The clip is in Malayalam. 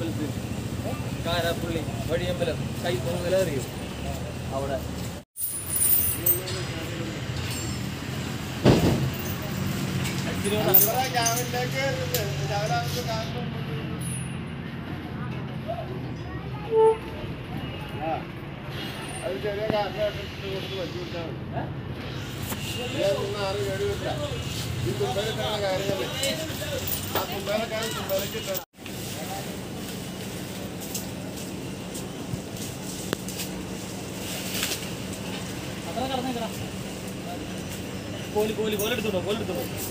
സ്ഥലത്ത് കാരാപ്പള്ളി വഴിയമ്പലം കൈപ്പൊങ്കല അറിയും അവിടെ അത് ചെറിയ കാരണമായിട്ട് കൊടുത്ത് വച്ചു കൊടുത്താൽ മതി ഇതൊന്നും ആരും കേടുവില്ല ഈ തുമ്പലക്കാരുടെ കാര്യമല്ലേ ആ തുമ്പലക്കാരൻ തുമ്പലക്ക് ഇട്ടണം കോലി കോലി കോലെടുത്തോട്ടോ കോലെടുത്തോട്ടോ